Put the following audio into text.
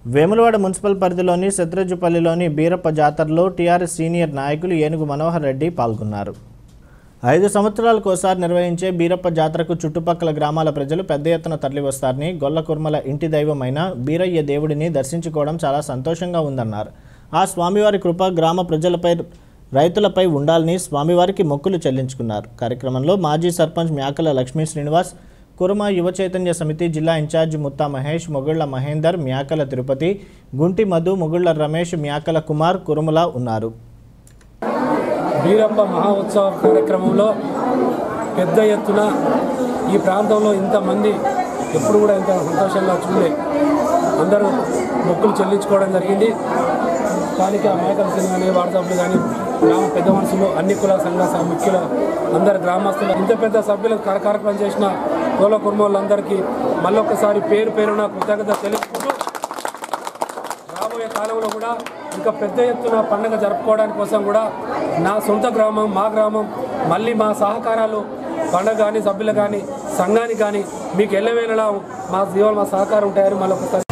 Vemulawada municipal పరిధిలోని శత్రుజుపల్లిలోని బీరప్ప జాతరలో TRS senior నాయకులు ఏనుగు మనోహర్ రెడ్డి పాల్గొన్నారు ఐదు సంవత్సరాలకోసారి నిర్వహించే బీరప్ప జాతరకు చుట్టుపక్కల గ్రామాల ప్రజలు పెద్ద ఎత్తున తరలివస్తారని గొల్లకుర్మల ఇంటి దైవమైన బీరయ్య దేవుడిని దర్శించుకోవడం చాలా సంతోషంగా ఉందన్నారు ఆ స్వామివారి కృప గ్రామ ప్రజలపై రైతులపై ఉండాలని స్వామివారికి మొక్కులు చెల్లించుకున్నారు కార్యక్రమంలో మాజీ సర్పంచ్ మ్యాకల లక్ష్మీ శ్రీనివాస్ కురుమ యువ చైతన్య సమితి జిల్లా ఇన్ఛార్జ్ ముత్తా మహేష్ మొగుళ్ల మహేందర్ మ్యాకల తిరుపతి గుంటి మధు మొగుళ్ల రమేష్ మ్యాకల కుమార్ కురుమల ఉన్నారు వీరప్ప మహా ఉత్సవ కార్యక్రమంలో పెద్ద ఎత్తున ఈ ప్రాంతంలో ఇంతమంది ఎప్పుడు కూడా ఇంత సంతోషంగా చూడలే అందరూ మొక్కులు చెల్లించుకోవడం జరిగింది స్థానిక మేకల సింగ్ కానీ వాట్సాప్లు కానీ గ్రామ పెద్ద మనుషులు అన్ని కుల సంఘ స- ముఖ్యుల అందరు గ్రామస్తులు ఇంత పెద్ద సభ్యులు కర- కార్యక్రమం చేసిన కుల కుటుంబాలందరికీ మళ్ళొక్కసారి పేరు పేరున కృతజ్ఞత తెలుపుకుంటూ రాబోయే కాలంలో కూడా ఇంకా పెద్ద ఎత్తున పండుగ జరుపుకోవడానికి కోసం కూడా నా సొంత గ్రామం మా గ్రామం మళ్ళీ మా సహకారాలు పండుగ కానీ సభ్యులు కానీ సంఘానికి కానీ మీకు ఎల్లవేళలా మా జీవన మా సహకారం ఉంటాయని మళ్ళీ ఒకసారి